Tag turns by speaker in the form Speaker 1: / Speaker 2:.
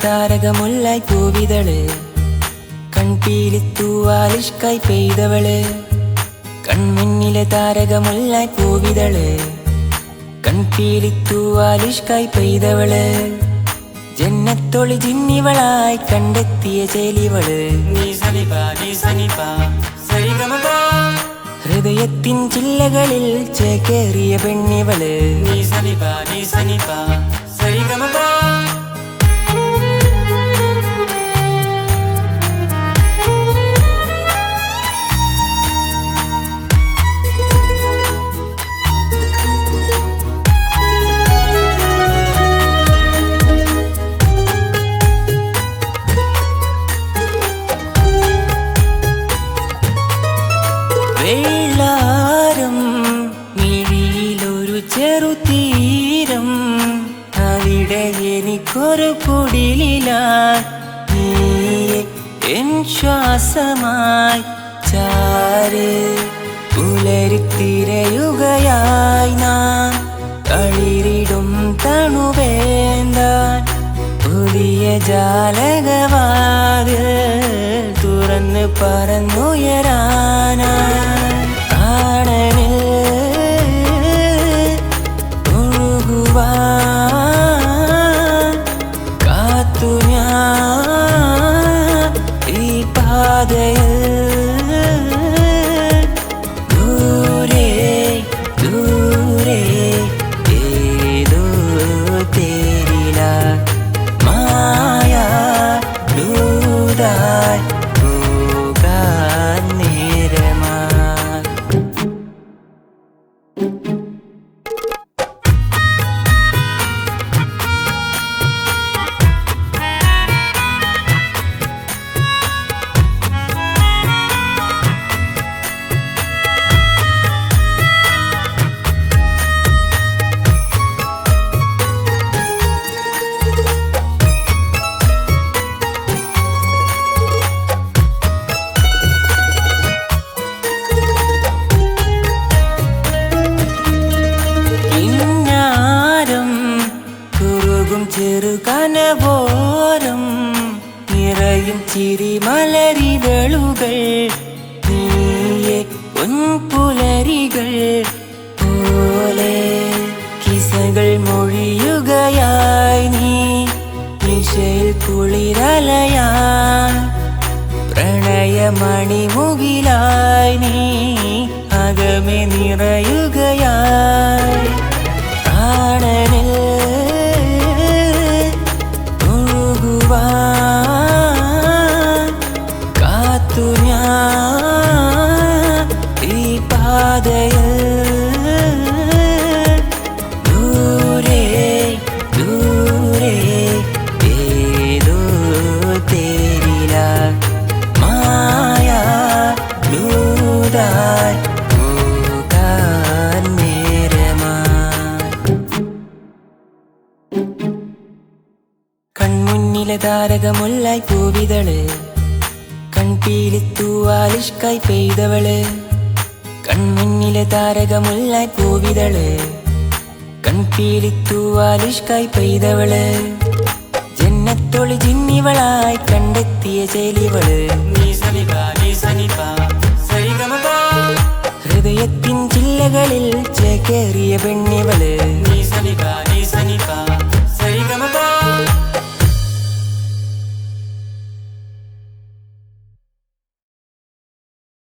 Speaker 1: താരകമുല്ലായി പൂവിതള് കൺപീലിത്തൂവാലിഷ്കായി പെയ്തവള് കൺമുന്നിലെ താരകമുല്ലായി പൂവിതള് കൺപീലിത്തൂവാലിഷ്കായി പെയ്തവള് ജന്നത്തൊളി ജിന്നിവളായി കണ്ടെത്തിയ ചേലിവള് ഹൃദയത്തിൻ ചില്ലകളിൽ ചേക്കേറിയ പെണ്ണിവള് വെള്ളാരം മിഴിയിലൊരു ചെറുതീരം അവിടെ എനിക്കൊരു കുടിലില നീയെ എൻ ശ്വാസമായി ചാര് പുലരിത്തിരയുകയായി നാം തളിരിടും തണുവേന്താൻ പുതിയ ജാലകവാതിൽ തുറന്ന് പറന്നുയരാനായി ആണനിൽ ഒഴുകുവാൻ കാത്തു ഞാൻ ഈ പാതയിൽ ദൂരെ ദൂരെ ഏതോ തേരില മായ ദൂതായി പോകാൻ നേരമായി കിന്നാരം കുറുകും ചെറുകനവോരം നിറയും ചിരിമലരിതളുകൾ നീയെ പൊൻപുലരികൾ പോലെ കിസകൾ മൊഴിയുകയായി നീ നിശയിൽ കുളിരലയാൻ പ്രണയമണിമുകിലായി നീ അകമെ നിറയുകയായി പ്രാണനിൽ ഒഴുകുവാൻ കാത്തു ഞാൻ ഈ പാതയിൽ ദൂരെ ദൂരെ ഏതോ തേരില മായ ദൂതായി പോകാൻ നേരമായി കൺമുന്നിലെ താരകമുല്ലായി പൂവിതള് കൺപീലിത്തൂവാലിഷ്കായി പെയ്തവള് കൺമുന്നിലെ താരകമുല്ലായി പൂവിതള് കൺപീലിത്തൂവാലിഷ്കായി പെയ്തവള് ജന്നത്തൊളി ജിന്നിവളായി കണ്ടെത്തിയ ചേലിവള് ഹൃദയത്തിൻ ചില്ലകളിൽ ചേക്കേറിയ പെണ്ണിവള്